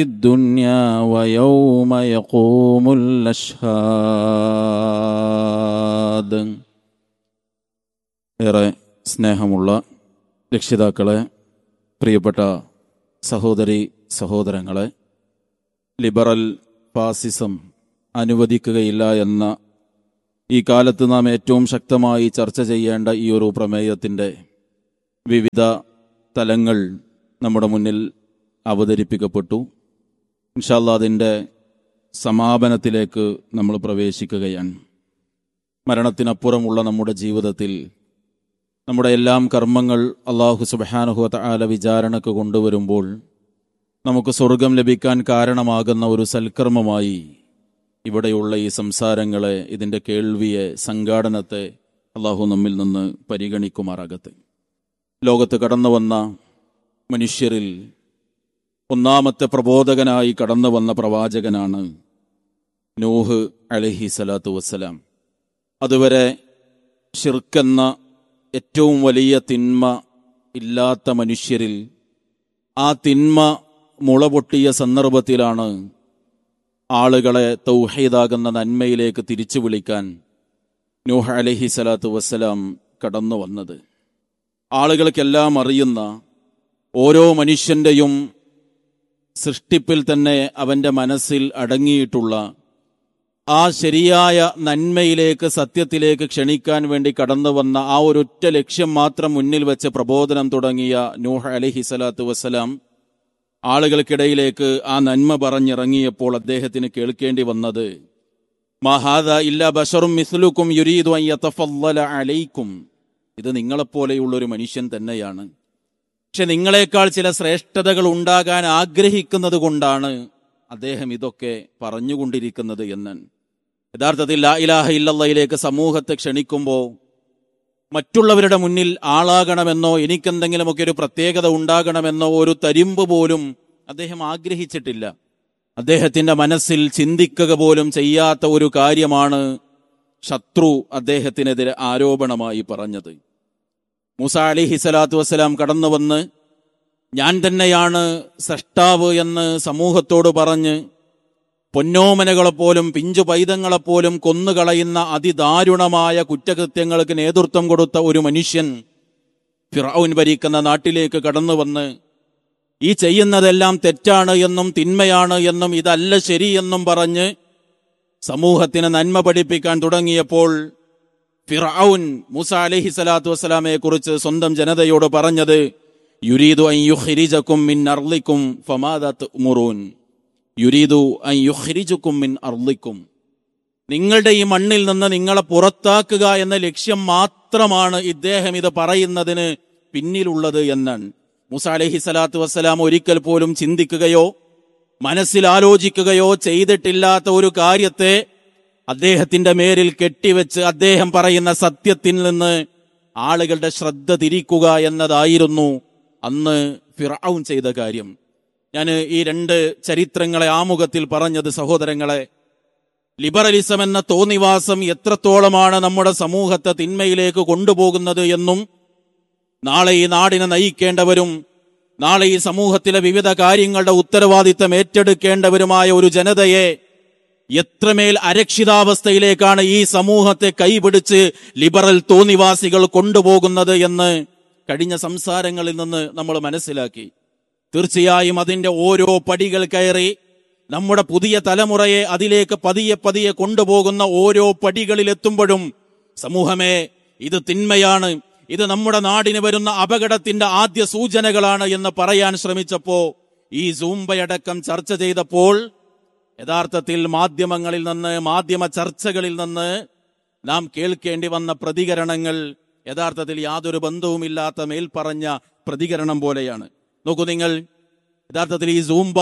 الدنيا ويوم يقوم الأشهاد ഏറെ സ്നേഹമുള്ള രക്ഷിതാക്കളെ പ്രിയപ്പെട്ട സഹോദരി സഹോദരങ്ങളെ ലിബറൽ ഫാസിസം അനുവദിക്കുകയില്ല എന്ന ഈ കാലത്ത് നാം ഏറ്റവും ശക്തമായി ചർച്ച ചെയ്യേണ്ട ഈ ഒരു പ്രമേയത്തിൻ്റെ വിവിധ തലങ്ങൾ നമ്മുടെ മുന്നിൽ അവതരിപ്പിക്കപ്പെട്ടു ഇൻഷാല്ല അതിൻ്റെ സമാപനത്തിലേക്ക് നമ്മൾ പ്രവേശിക്കുകയാണ് മരണത്തിനപ്പുറമുള്ള നമ്മുടെ ജീവിതത്തിൽ നമ്മുടെ എല്ലാം കർമ്മങ്ങൾ അള്ളാഹു സുബഹാനുഹുവത്ത ആല വിചാരണക്ക് കൊണ്ടുവരുമ്പോൾ നമുക്ക് സ്വർഗം ലഭിക്കാൻ കാരണമാകുന്ന ഒരു സൽക്കർമ്മമായി ഇവിടെയുള്ള ഈ സംസാരങ്ങളെ ഇതിൻ്റെ കേൾവിയെ സംഘാടനത്തെ അള്ളാഹു നമ്മിൽ നിന്ന് പരിഗണിക്കുമാറാകട്ടെ ലോകത്ത് കടന്നു വന്ന മനുഷ്യരിൽ ഒന്നാമത്തെ പ്രബോധകനായി കടന്നു വന്ന പ്രവാചകനാണ് നൂഹ് അലഹി സ്വലാത്തു വസ്സലാം അതുവരെ ഷിർക്കെന്ന ഏറ്റവും വലിയ തിന്മ ഇല്ലാത്ത മനുഷ്യരിൽ ആ തിന്മ മുളപൊട്ടിയ സന്ദർഭത്തിലാണ് ആളുകളെ തൗഹീദാകുന്ന നന്മയിലേക്ക് തിരിച്ചു വിളിക്കാൻ നൂഹ് അലഹി സ്വലാത്തു വസ്സലാം കടന്നു വന്നത് ആളുകൾക്കെല്ലാം അറിയുന്ന ഓരോ മനുഷ്യന്റെയും സൃഷ്ടിപ്പിൽ തന്നെ അവന്റെ മനസ്സിൽ അടങ്ങിയിട്ടുള്ള ആ ശരിയായ നന്മയിലേക്ക് സത്യത്തിലേക്ക് ക്ഷണിക്കാൻ വേണ്ടി കടന്നു വന്ന ആ ഒരൊറ്റ ലക്ഷ്യം മാത്രം മുന്നിൽ വെച്ച് പ്രബോധനം തുടങ്ങിയ നൂഹ് അലഹി സ്വലാത്തു വസ്സലാം ആളുകൾക്കിടയിലേക്ക് ആ നന്മ പറഞ്ഞിറങ്ങിയപ്പോൾ അദ്ദേഹത്തിന് കേൾക്കേണ്ടി വന്നത് മഹാദ ഇല്ല ബഷറും മിസ്ലുക്കും യുരീദു അലൈക്കും ഇത് നിങ്ങളെപ്പോലെയുള്ള ഒരു മനുഷ്യൻ തന്നെയാണ് പക്ഷെ നിങ്ങളെക്കാൾ ചില ശ്രേഷ്ഠതകൾ ഉണ്ടാകാൻ ആഗ്രഹിക്കുന്നത് കൊണ്ടാണ് അദ്ദേഹം ഇതൊക്കെ പറഞ്ഞുകൊണ്ടിരിക്കുന്നത് എന്ന് യഥാർത്ഥത്തിൽ ലാ ഇലാഹ ഇല്ലല്ലയിലേക്ക് സമൂഹത്തെ ക്ഷണിക്കുമ്പോൾ മറ്റുള്ളവരുടെ മുന്നിൽ ആളാകണമെന്നോ എനിക്കെന്തെങ്കിലുമൊക്കെ ഒരു പ്രത്യേകത ഉണ്ടാകണമെന്നോ ഒരു തരിമ്പ് പോലും അദ്ദേഹം ആഗ്രഹിച്ചിട്ടില്ല അദ്ദേഹത്തിന്റെ മനസ്സിൽ ചിന്തിക്കുക പോലും ചെയ്യാത്ത ഒരു കാര്യമാണ് ശത്രു അദ്ദേഹത്തിനെതിരെ ആരോപണമായി പറഞ്ഞത് മൂസ അലിഹി സ്വലാത്തു വസ്സലാം കടന്നു വന്ന് ഞാൻ തന്നെയാണ് സൃഷ്ടാവ് എന്ന് സമൂഹത്തോട് പറഞ്ഞ് പൊന്നോമനകളെപ്പോലും പിഞ്ചു പൈതങ്ങളെപ്പോലും കൊന്നുകളയുന്ന അതിദാരുണമായ കുറ്റകൃത്യങ്ങൾക്ക് നേതൃത്വം കൊടുത്ത ഒരു മനുഷ്യൻ ഫിറൌൻ ഭരിക്കുന്ന നാട്ടിലേക്ക് കടന്നു വന്ന് ഈ ചെയ്യുന്നതെല്ലാം തെറ്റാണ് എന്നും തിന്മയാണ് എന്നും ഇതല്ല ശരിയെന്നും പറഞ്ഞ് സമൂഹത്തിന് നന്മ പഠിപ്പിക്കാൻ തുടങ്ങിയപ്പോൾ ഫിറൌൻ മൂസ അലഹി സ്വലാത്തു വസ്സലാമയെ കുറിച്ച് സ്വന്തം ജനതയോട് പറഞ്ഞത് യുരീദു അൻ യുഖ്രിജക്കും മിൻ അർളിക്കും ഫമാദത്ത് മുറൂൻ യുരീദു അൻ യുഖ്രിജുക്കും മിൻ അർളിക്കും നിങ്ങളുടെ ഈ മണ്ണിൽ നിന്ന് നിങ്ങളെ പുറത്താക്കുക എന്ന ലക്ഷ്യം മാത്രമാണ് ഇദ്ദേഹം ഇത് പറയുന്നതിന് പിന്നിലുള്ളത് എന്നാണ് മുസ അലഹി സ്വലാത്തു വസ്സലാം ഒരിക്കൽ പോലും ചിന്തിക്കുകയോ മനസ്സിൽ ആലോചിക്കുകയോ ചെയ്തിട്ടില്ലാത്ത ഒരു കാര്യത്തെ അദ്ദേഹത്തിന്റെ മേരിൽ കെട്ടിവെച്ച് അദ്ദേഹം പറയുന്ന സത്യത്തിൽ നിന്ന് ആളുകളുടെ ശ്രദ്ധ തിരിക്കുക എന്നതായിരുന്നു അന്ന് ഫിറൌൻ ചെയ്ത കാര്യം ഞാൻ ഈ രണ്ട് ചരിത്രങ്ങളെ ആമുഖത്തിൽ പറഞ്ഞത് സഹോദരങ്ങളെ ലിബറലിസം എന്ന തോന്നിവാസം എത്രത്തോളമാണ് നമ്മുടെ സമൂഹത്തെ തിന്മയിലേക്ക് കൊണ്ടുപോകുന്നത് എന്നും നാളെ ഈ നാടിനെ നയിക്കേണ്ടവരും നാളെ ഈ സമൂഹത്തിലെ വിവിധ കാര്യങ്ങളുടെ ഉത്തരവാദിത്തം ഏറ്റെടുക്കേണ്ടവരുമായ ഒരു ജനതയെ എത്രമേൽ അരക്ഷിതാവസ്ഥയിലേക്കാണ് ഈ സമൂഹത്തെ കൈപിടിച്ച് ലിബറൽ തോന്നിവാസികൾ കൊണ്ടുപോകുന്നത് എന്ന് കഴിഞ്ഞ സംസാരങ്ങളിൽ നിന്ന് നമ്മൾ മനസ്സിലാക്കി തീർച്ചയായും അതിന്റെ ഓരോ പടികൾ കയറി നമ്മുടെ പുതിയ തലമുറയെ അതിലേക്ക് പതിയെ പതിയെ കൊണ്ടുപോകുന്ന ഓരോ പടികളിലെത്തുമ്പോഴും സമൂഹമേ ഇത് തിന്മയാണ് ഇത് നമ്മുടെ നാടിന് വരുന്ന അപകടത്തിന്റെ ആദ്യ സൂചനകളാണ് എന്ന് പറയാൻ ശ്രമിച്ചപ്പോ ഈ സൂംബയടക്കം ചർച്ച ചെയ്തപ്പോൾ യഥാർത്ഥത്തിൽ മാധ്യമങ്ങളിൽ നിന്ന് മാധ്യമ ചർച്ചകളിൽ നിന്ന് നാം കേൾക്കേണ്ടി വന്ന പ്രതികരണങ്ങൾ യഥാർത്ഥത്തിൽ യാതൊരു ബന്ധവുമില്ലാത്ത മേൽപ്പറഞ്ഞ പ്രതികരണം പോലെയാണ് നോക്കൂ നിങ്ങൾ യഥാർത്ഥത്തിൽ ഈ സൂംബ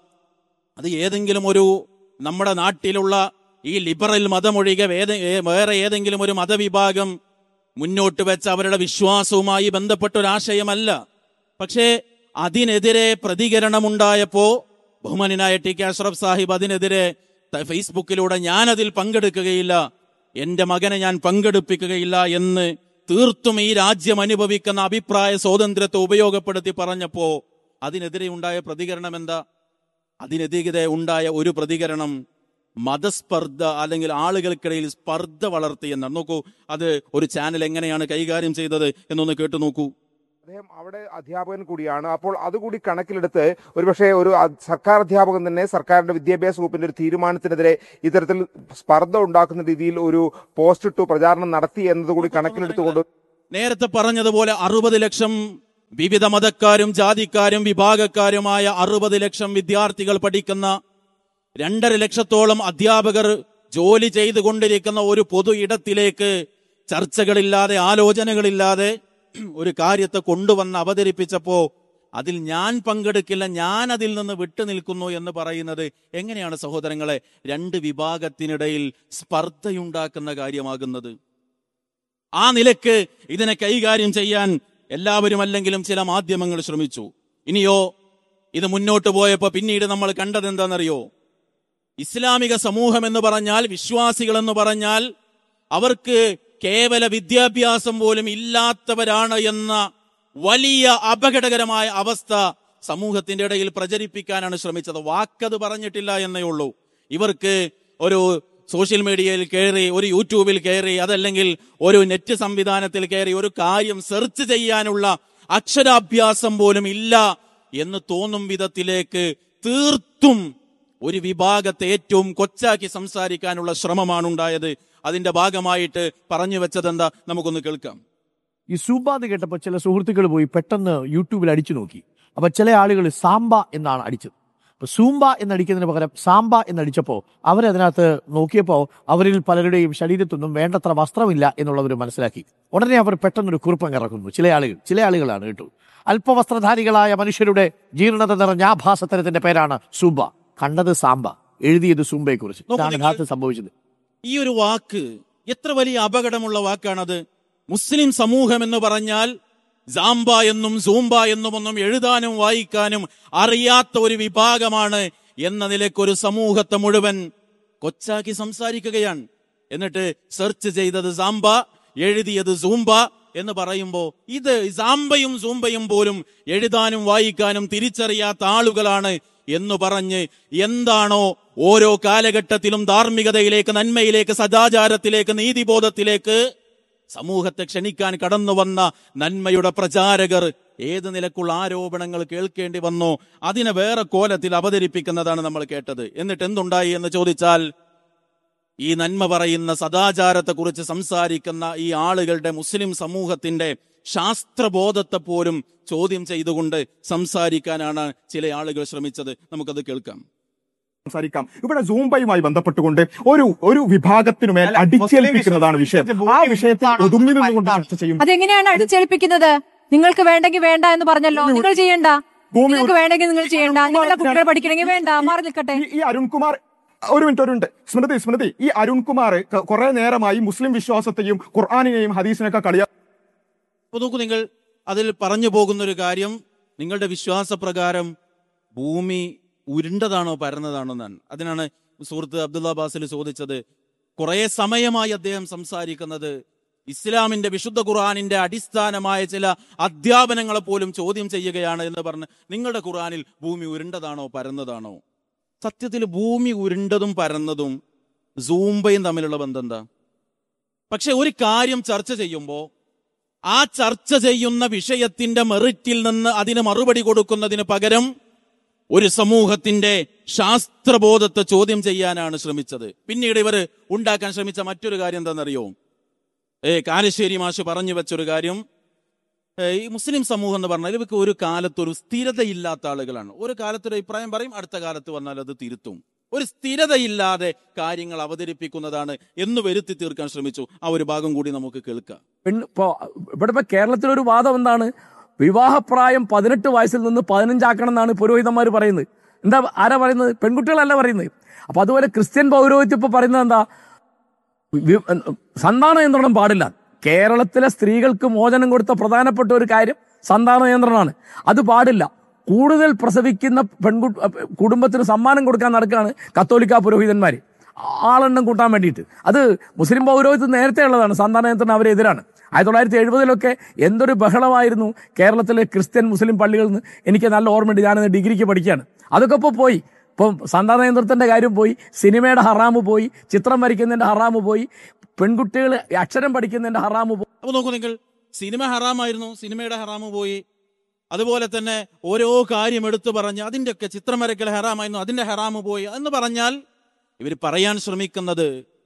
അത് ഏതെങ്കിലും ഒരു നമ്മുടെ നാട്ടിലുള്ള ഈ ലിബറൽ മതമൊഴികെ വേദ ഏ- വേറെ ഏതെങ്കിലും ഒരു മതവിഭാഗം മുന്നോട്ട് വെച്ച അവരുടെ വിശ്വാസവുമായി ബന്ധപ്പെട്ട ഒരു ആശയമല്ല പക്ഷേ അതിനെതിരെ പ്രതികരണമുണ്ടായപ്പോ ബഹുമാനായ ടി കെ അഷ്റഫ് സാഹിബ് അതിനെതിരെ ത- ഫേസ്ബുക്കിലൂടെ ഞാൻ അതിൽ പങ്കെടുക്കുകയില്ല എന്റെ മകനെ ഞാൻ പങ്കെടുപ്പിക്കുകയില്ല എന്ന് തീർത്തും ഈ രാജ്യം അനുഭവിക്കുന്ന അഭിപ്രായ സ്വാതന്ത്ര്യത്തെ ഉപയോഗപ്പെടുത്തി പറഞ്ഞപ്പോ അതിനെതിരെ ഉണ്ടായ പ്രതികരണം എന്താ അതിനെതിരെ ഉണ്ടായ ഒരു പ്രതികരണം മതസ്പർദ്ധ അല്ലെങ്കിൽ ആളുകൾക്കിടയിൽ സ്പർദ്ധ വളർത്തി എന്നാണ് നോക്കൂ അത് ഒരു ചാനൽ എങ്ങനെയാണ് കൈകാര്യം ചെയ്തത് എന്നൊന്ന് കേട്ടു നോക്കൂ അദ്ദേഹം അവിടെ അധ്യാപകൻ കൂടിയാണ് അപ്പോൾ അതുകൂടി കണക്കിലെടുത്ത് ഒരുപക്ഷെ ഒരു അ- സർക്കാർ അധ്യാപകൻ തന്നെ സർക്കാരിന്റെ വിദ്യാഭ്യാസ വകുപ്പിന്റെ ഒരു തീരുമാനത്തിനെതിരെ ഇത്തരത്തിൽ സ്പർദ്ധ ഉണ്ടാക്കുന്ന രീതിയിൽ ഒരു പോസ്റ്റ് ഇട്ടു പ്രചാരണം നടത്തി എന്നതുകൂടി കണക്കിലെടുത്തുകൊണ്ട് നേരത്തെ പറഞ്ഞതുപോലെ അറുപത് ലക്ഷം വിവിധ മതക്കാരും ജാതിക്കാരും വിഭാഗക്കാരുമായ അറുപത് ലക്ഷം വിദ്യാർത്ഥികൾ പഠിക്കുന്ന രണ്ടര ലക്ഷത്തോളം അധ്യാപകർ ജോലി ചെയ്തുകൊണ്ടിരിക്കുന്ന ഒരു പൊതു ഇടത്തിലേക്ക് ചർച്ചകളില്ലാതെ ആലോചനകളില്ലാതെ ഒരു കാര്യത്തെ കൊണ്ടുവന്ന് അവതരിപ്പിച്ചപ്പോ അതിൽ ഞാൻ പങ്കെടുക്കില്ല ഞാൻ അതിൽ നിന്ന് വിട്ടുനിൽക്കുന്നു എന്ന് പറയുന്നത് എങ്ങനെയാണ് സഹോദരങ്ങളെ രണ്ട് വിഭാഗത്തിനിടയിൽ സ്പർദ്ധയുണ്ടാക്കുന്ന കാര്യമാകുന്നത് ആ നിലക്ക് ഇതിനെ കൈകാര്യം ചെയ്യാൻ എല്ലാവരും അല്ലെങ്കിലും ചില മാധ്യമങ്ങൾ ശ്രമിച്ചു ഇനിയോ ഇത് മുന്നോട്ട് പോയപ്പോ പിന്നീട് നമ്മൾ കണ്ടത് എന്താണെന്നറിയോ ഇസ്ലാമിക സമൂഹം എന്ന് പറഞ്ഞാൽ വിശ്വാസികൾ എന്ന് പറഞ്ഞാൽ അവർക്ക് കേവല വിദ്യാഭ്യാസം പോലും ഇല്ലാത്തവരാണ് എന്ന വലിയ അപകടകരമായ അവസ്ഥ സമൂഹത്തിന്റെ ഇടയിൽ പ്രചരിപ്പിക്കാനാണ് ശ്രമിച്ചത് വാക്കത് പറഞ്ഞിട്ടില്ല എന്നേ ഉള്ളൂ ഇവർക്ക് ഒരു സോഷ്യൽ മീഡിയയിൽ കയറി ഒരു യൂട്യൂബിൽ കയറി അതല്ലെങ്കിൽ ഒരു നെറ്റ് സംവിധാനത്തിൽ കയറി ഒരു കാര്യം സെർച്ച് ചെയ്യാനുള്ള അക്ഷരാഭ്യാസം പോലും ഇല്ല എന്ന് തോന്നും വിധത്തിലേക്ക് തീർത്തും ഒരു വിഭാഗത്തെ ഏറ്റവും കൊച്ചാക്കി സംസാരിക്കാനുള്ള ശ്രമമാണ് ഉണ്ടായത് അതിന്റെ ഭാഗമായിട്ട് പറഞ്ഞു വെച്ചത് എന്താ നമുക്കൊന്ന് കേൾക്കാം ഈ സൂമ്പ എന്ന് കേട്ടപ്പോൾ ചില സുഹൃത്തുക്കൾ പോയി പെട്ടെന്ന് യൂട്യൂബിൽ അടിച്ചു നോക്കി അപ്പൊ ചില ആളുകൾ സാമ്പ എന്നാണ് അടിച്ചത് അപ്പൊ സൂമ്പ എന്നടിക്കുന്നതിന് പകരം സാമ്പ എന്നടിച്ചപ്പോൾ അവരതിനകത്ത് നോക്കിയപ്പോൾ അവരിൽ പലരുടെയും ശരീരത്തൊന്നും വേണ്ടത്ര വസ്ത്രമില്ല എന്നുള്ളവർ മനസ്സിലാക്കി ഉടനെ അവർ പെട്ടെന്നൊരു കുറിപ്പം ഇറക്കുന്നു ചില ആളുകൾ ചില ആളുകളാണ് കേട്ടു അല്പവസ്ത്രധാരികളായ മനുഷ്യരുടെ ജീർണത നിറഞ്ഞ ആഭാസത്തരത്തിന്റെ പേരാണ് സൂമ്പ കണ്ടത് സാമ്പ എഴുതിയത് സൂമ്പയെ കുറിച്ച് നോക്കൂ ഇതാണ് നിങ്ങൾ. യഥാർത്ഥ സംഭവിച്ചത് ഈ ഒരു വാക്ക് എത്ര വലിയ അപകടമുള്ള വാക്കാണത് മുസ്ലിം സമൂഹം എന്ന് പറഞ്ഞാൽ സാമ്പ എന്നും സൂമ്പ എന്നും ഒന്നും എഴുതാനും വായിക്കാനും അറിയാത്ത ഒരു വിഭാഗമാണ് എന്ന നിലയ്ക്ക് ഒരു സമൂഹത്തെ മുഴുവൻ കൊച്ചാക്കി സംസാരിക്കുകയാണ് എന്നിട്ട് സെർച്ച് ചെയ്തത് സാമ്പ എഴുതിയത് സൂമ്പ എന്ന് പറയുമ്പോ ഇത് സാമ്പയും സൂമ്പയും പോലും എഴുതാനും വായിക്കാനും തിരിച്ചറിയാത്ത ആളുകളാണ് എന്ന് പറഞ്ഞ് എന്താണോ ഓരോ കാലഘട്ടത്തിലും ധാർമ്മികതയിലേക്ക് നന്മയിലേക്ക് സദാചാരത്തിലേക്ക് നീതിബോധത്തിലേക്ക് സമൂഹത്തെ ക്ഷണിക്കാൻ കടന്നു വന്ന നന്മയുടെ പ്രചാരകർ ഏത് നിലക്കുള്ള ആരോപണങ്ങൾ കേൾക്കേണ്ടി വന്നോ അതിനെ വേറെ കോലത്തിൽ അവതരിപ്പിക്കുന്നതാണ് നമ്മൾ കേട്ടത് എന്നിട്ട് എന്തുണ്ടായി എന്ന് ചോദിച്ചാൽ ഈ നന്മ പറയുന്ന സദാചാരത്തെക്കുറിച്ച് സംസാരിക്കുന്ന ഈ ആളുകളുടെ മുസ്ലിം സമൂഹത്തിന്റെ ശാസ്ത്രബോധത്തെ പോലും ചോദ്യം ചെയ്തുകൊണ്ട് സംസാരിക്കാനാണ് ചില ആളുകൾ ശ്രമിച്ചത് നമുക്കത് കേൾക്കാം സംസാരിക്കാം ഇവിടെ സൂംബയുമായി ബന്ധപ്പെട്ടുകൊണ്ട് ഒരു ഒരു വിഭാഗത്തിനുമേൽ അടിച്ചേൽപ്പിക്കുന്നതാണ് വിഷയം ആ വിഷയത്തിൽ ഒതുങ്ങി നിന്നുകൊണ്ട് ചർച്ച ചെയ്യും അതെങ്ങനെയാണ് അടിച്ചേൽപ്പിക്കുന്നത് നിങ്ങൾക്ക് വേണ്ടെങ്കിൽ വേണ്ട എന്ന് പറഞ്ഞല്ലോ നിങ്ങൾ ചെയ്യണ്ട ഭൂമി നിങ്ങൾക്ക് വേണ്ടെങ്കിൽ നിങ്ങൾ ചെയ്യണ്ട നിങ്ങളുടെ കുട്ടികൾ പഠിക്കണമെങ്കിൽ വേണ്ട മാറി നിൽക്കട്ടെ ഈ- ഈ അരുൺകുമാർ ഒരു മിനിറ്റ് ഒരു മിനിറ്റ് സ്മൃതി സ്മൃതി ഈ അരുൺകുമാർ ക- കുറെ നേരമായി മുസ്ലിം വിശ്വാസത്തെയും ഖുർആാനിനെയും ഹദീസിനെയൊക്കെ കളിയാ അപ്പൊ നോക്കൂ നിങ്ങൾ അതിൽ പറഞ്ഞു പോകുന്ന ഒരു കാര്യം നിങ്ങളുടെ വിശ്വാസപ്രകാരം ഭൂമി ഉരുണ്ടതാണോ പരന്നതാണോ എന്നാണ് അതിനാണ് സുഹൃത്ത് അബ്ദുള്ള ബാസിൽ ചോദിച്ചത് കുറെ സമയമായി അദ്ദേഹം സംസാരിക്കുന്നത് ഇസ്ലാമിന്റെ വിശുദ്ധ ഖുർആാനിന്റെ അടിസ്ഥാനമായ ചില അധ്യാപനങ്ങളെ പോലും ചോദ്യം ചെയ്യുകയാണ് എന്ന് പറഞ്ഞ് നിങ്ങളുടെ ഖുർആാനിൽ ഭൂമി ഉരുണ്ടതാണോ പരന്നതാണോ സത്യത്തിൽ ഭൂമി ഉരുണ്ടതും പരന്നതും സൂംബയും തമ്മിലുള്ള ബന്ധം എന്താ പക്ഷെ ഒരു കാര്യം ചർച്ച ചെയ്യുമ്പോൾ ആ ചർച്ച ചെയ്യുന്ന വിഷയത്തിന്റെ മെറിറ്റിൽ നിന്ന് അതിന് മറുപടി കൊടുക്കുന്നതിന് പകരം ഒരു സമൂഹത്തിന്റെ ശാസ്ത്രബോധത്തെ ചോദ്യം ചെയ്യാനാണ് ശ്രമിച്ചത് പിന്നീട് ഇവർ ഉണ്ടാക്കാൻ ശ്രമിച്ച മറ്റൊരു കാര്യം എന്താണെന്നറിയോ ഏ കാലശ്ശേരി മാഷ് പറഞ്ഞു വെച്ചൊരു കാര്യം ഏ, ഈ മുസ്ലിം സമൂഹം എന്ന് പറഞ്ഞാൽ ഇവർക്ക് ഒരു കാലത്ത് ഒരു സ്ഥിരതയില്ലാത്ത ആളുകളാണ് ഒരു കാലത്തൊരു അഭിപ്രായം പറയും അടുത്ത കാലത്ത് വന്നാൽ അത് തിരുത്തും ഒരു സ്ഥിരതയില്ലാതെ കാര്യങ്ങൾ അവതരിപ്പിക്കുന്നതാണ് എന്ന് വരുത്തി തീർക്കാൻ ശ്രമിച്ചു ആ ഒരു ഭാഗം കൂടി നമുക്ക് കേൾക്കാം പെൺ ഇപ്പോ ഇവിടെ ഇപ്പൊ കേരളത്തിലൊരു വാദം എന്താണ് വിവാഹപ്രായം പതിനെട്ട് വയസ്സിൽ നിന്ന് പതിനഞ്ചാക്കണം എന്നാണ് പുരോഹിതന്മാർ പറയുന്നത് എന്താ ആരാ പറയുന്നത് പെൺകുട്ടികളല്ല പറയുന്നത് അപ്പൊ അതുപോലെ ക്രിസ്ത്യൻ പൗരോഹിത്യം ഇപ്പൊ പറയുന്നത് എന്താ വി- സന്താന നിയന്ത്രണം പാടില്ല കേരളത്തിലെ സ്ത്രീകൾക്ക് മോചനം കൊടുത്ത പ്രധാനപ്പെട്ട ഒരു കാര്യം സന്താന നിയന്ത്രണമാണ് അത് പാടില്ല കൂടുതൽ പ്രസവിക്കുന്ന പെൺകു കുടുംബത്തിന് സമ്മാനം കൊടുക്കാൻ നടക്കുകയാണ് കത്തോലിക്ക പുരോഹിതന്മാർ ആളെണ്ണം കൂട്ടാൻ വേണ്ടിയിട്ട് അത് മുസ്ലിം പൗരോഹിത്യം നേരത്തെ ഉള്ളതാണ് സന്താന നിയന്ത്രണം അവരെതിരാണ് ആയിരത്തി തൊള്ളായിരത്തി എഴുപതിലൊക്കെ എന്തൊരു ബഹളമായിരുന്നു കേരളത്തിലെ ക്രിസ്ത്യൻ മുസ്ലിം പള്ളികളിൽ നിന്ന് എനിക്ക് നല്ല ഓർമ്മയുണ്ട് ഞാനത് ഡിഗ്രിക്ക് പഠിക്കുകയാണ് അതൊക്കെ ഇപ്പോൾ പോയി ഇപ്പം സന്താ നേതൃത്വത്തിന്റെ കാര്യം പോയി സിനിമയുടെ ഹറാമ് പോയി ചിത്രം വരയ്ക്കുന്നതിന്റെ ഹറാമ് പോയി പെൺകുട്ടികൾ അക്ഷരം പഠിക്കുന്നതിന്റെ ഹറാമ് പോയി അപ്പൊ നോക്കൂ നിങ്ങൾ സിനിമ ഹറാമായിരുന്നു സിനിമയുടെ ഹറാമ് പോയി അതുപോലെ തന്നെ ഓരോ കാര്യം എടുത്തു പറഞ്ഞ് അതിൻ്റെയൊക്കെ ചിത്രം വരയ്ക്കൽ ഹറാമായിരുന്നു അതിന്റെ ഹറാമ് പോയി എന്ന് പറഞ്ഞാൽ ഇവർ പറയാൻ ശ്രമിക്കുന്നത്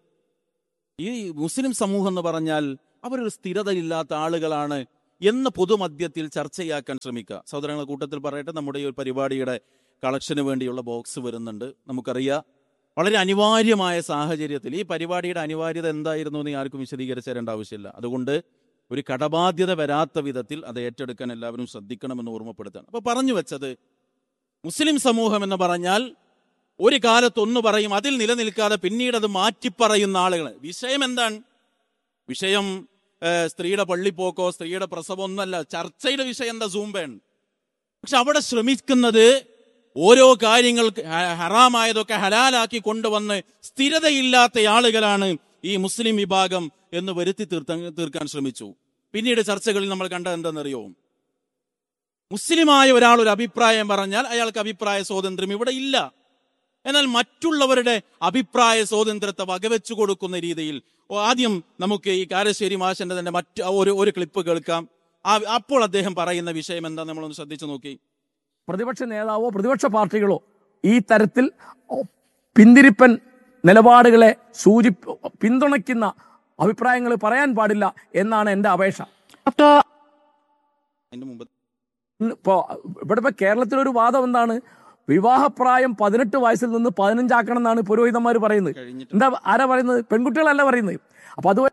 ഈ മുസ്ലിം സമൂഹം എന്ന് പറഞ്ഞാൽ അവരൊരു സ്ഥിരതയില്ലാത്ത ആളുകളാണ് എന്ന് പൊതുമധ്യത്തിൽ ചർച്ചയാക്കാൻ ശ്രമിക്കുക സഹോദരങ്ങളെ കൂട്ടത്തിൽ പറയട്ടെ നമ്മുടെ ഈ ഒരു പരിപാടിയുടെ കളക്ഷന് വേണ്ടിയുള്ള ബോക്സ് വരുന്നുണ്ട് നമുക്കറിയാം വളരെ അനിവാര്യമായ സാഹചര്യത്തിൽ ഈ പരിപാടിയുടെ അനിവാര്യത എന്തായിരുന്നു എന്ന് ആർക്കും വിശദീകരിച്ചു തരേണ്ട ആവശ്യമില്ല അതുകൊണ്ട് ഒരു കടബാധ്യത വരാത്ത വിധത്തിൽ അത് ഏറ്റെടുക്കാൻ എല്ലാവരും ശ്രദ്ധിക്കണമെന്ന് ഓർമ്മപ്പെടുത്താണ് അപ്പൊ പറഞ്ഞു വെച്ചത് മുസ്ലിം സമൂഹം എന്ന് പറഞ്ഞാൽ ഒരു കാലത്ത് ഒന്ന് പറയും അതിൽ നിലനിൽക്കാതെ പിന്നീട് അത് മാറ്റിപ്പറയുന്ന ആളുകൾ വിഷയം എന്താണ് വിഷയം ഏഹ്, സ്ത്രീയുടെ പള്ളിപ്പോക്കോ സ്ത്രീയുടെ പ്രസവം ഒന്നല്ല ചർച്ചയുടെ വിഷയം എന്താ സൂംബയാണ് പക്ഷെ അവിടെ ശ്രമിക്കുന്നത് ഓരോ കാര്യങ്ങൾ ഹ- ഹറാമായതൊക്കെ ഹലാലാക്കി കൊണ്ടുവന്ന് സ്ഥിരതയില്ലാത്ത ആളുകളാണ് ഈ മുസ്ലിം വിഭാഗം എന്ന് വരുത്തി തീർത്ത തീർക്കാൻ ശ്രമിച്ചു പിന്നീട് ചർച്ചകളിൽ നമ്മൾ കണ്ടത് എന്താണെന്നറിയോ മുസ്ലിമായ ഒരാൾ ഒരു അഭിപ്രായം പറഞ്ഞാൽ അയാൾക്ക് അഭിപ്രായ സ്വാതന്ത്ര്യം ഇവിടെ ഇല്ല എന്നാൽ മറ്റുള്ളവരുടെ അഭിപ്രായ സ്വാതന്ത്ര്യത്തെ വകവെച്ചു കൊടുക്കുന്ന രീതിയിൽ ഓ, ആദ്യം നമുക്ക് ഈ കാരശ്ശേരി മാഷന്റെ തന്നെ മറ്റ് ഒരു ഒരു ക്ലിപ്പ് കേൾക്കാം ആ അപ്പോൾ അദ്ദേഹം പറയുന്ന വിഷയം എന്താ നമ്മളൊന്ന് ശ്രദ്ധിച്ചു നോക്കി പ്രതിപക്ഷ നേതാവോ പ്രതിപക്ഷ പാർട്ടികളോ ഈ തരത്തിൽ പിന്തിരിപ്പൻ നിലപാടുകളെ സൂചി പിന്തുണയ്ക്കുന്ന അഭിപ്രായങ്ങൾ പറയാൻ പാടില്ല എന്നാണ് എൻ്റെ അപേക്ഷ അതിന്റെ മുമ്പ് ഇന്ന് ഇപ്പോ ഇവിടെ ഇപ്പൊ കേരളത്തിലൊരു വാദം എന്താണ് വിവാഹപ്രായം പതിനെട്ട് വയസ്സിൽ നിന്ന് പതിനഞ്ചാക്കണം എന്നാണ് പുരോഹിതന്മാർ പറയുന്നത് കഴിഞ്ഞിട്ട് എന്താ ആരാ പറയുന്നത് പെൺകുട്ടികളല്ല പറയുന്നത് അപ്പൊ അതുപോലെ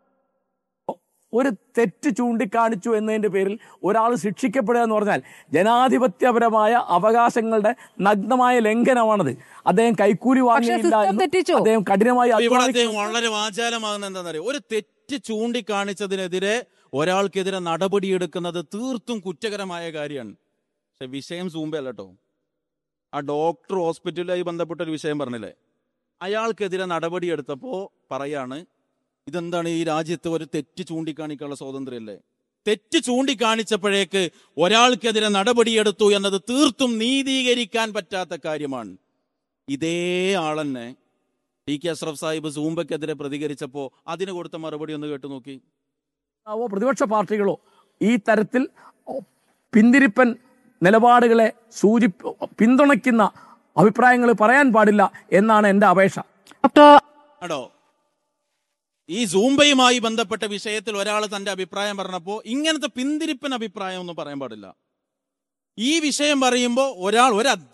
ഒരു തെറ്റ് ചൂണ്ടിക്കാണിച്ചു എന്നതിന്റെ പേരിൽ ഒരാൾ ശിക്ഷിക്കപ്പെടുക എന്ന് പറഞ്ഞാൽ ജനാധിപത്യപരമായ അവകാശങ്ങളുടെ നഗ്നമായ ലംഘനമാണത് അദ്ദേഹം കൈക്കൂലി വാങ്ങിയില്ല system എന്നും തെറ്റിച്ചോ? അദ്ദേഹം കഠിനമായി അപ്പൊ ഇവിടെ അധ്വാനിച്ചു അദ്ദേഹം വളരെ വാചാലമാകുന്ന എന്താണെന്നറിയോ ഒരു തെറ്റ് ചൂണ്ടിക്കാണിച്ചതിനെതിരെ ഒരാൾക്കെതിരെ നടപടിയെടുക്കുന്നത് തീർത്തും കുറ്റകരമായ കാര്യമാണ് പക്ഷെ വിഷയം സൂമ്പല്ല കേട്ടോ ആ ഡോക്ടർ ഹോസ്പിറ്റലുമായി ബന്ധപ്പെട്ട ഒരു വിഷയം പറഞ്ഞില്ലേ അയാൾക്കെതിരെ നടപടിയെടുത്തപ്പോ പറയാണ് ഇതെന്താണ് ഈ രാജ്യത്ത് ഒരു തെറ്റ് ചൂണ്ടിക്കാണിക്കാനുള്ള സ്വാതന്ത്ര്യമല്ലേ തെറ്റ് ചൂണ്ടിക്കാണിച്ചപ്പോഴേക്ക് ഒരാൾക്കെതിരെ നടപടിയെടുത്തു എന്നത് തീർത്തും നീതീകരിക്കാൻ പറ്റാത്ത കാര്യമാണ് ഇതേ ആളെന്നെ ടി കെ അഷ്റഫ് സാഹിബ് സൂംബയ്ക്കെതിരെ പ്രതികരിച്ചപ്പോ അതിന് കൊടുത്ത മറുപടി ഒന്ന് കേട്ടു നോക്കി നേതാവോ പ്രതിപക്ഷ പാർട്ടികളോ ഈ തരത്തിൽ പിന്തിരിപ്പൻ നിലപാടുകളെ സൂചി പിന്തുണയ്ക്കുന്ന അഭിപ്രായങ്ങൾ പറയാൻ പാടില്ല എന്നാണ് എൻ്റെ അപേക്ഷ ആടോ ഈ സൂംബയുമായി ബന്ധപ്പെട്ട വിഷയത്തിൽ ഒരാൾ തന്റെ അഭിപ്രായം പറഞ്ഞപ്പോ ഇങ്ങനത്തെ പിന്തിരിപ്പൻ അഭിപ്രായം ഒന്നും പറയാൻ പാടില്ല ഈ വിഷയം പറയുമ്പോൾ ഒരാൾ ഒരു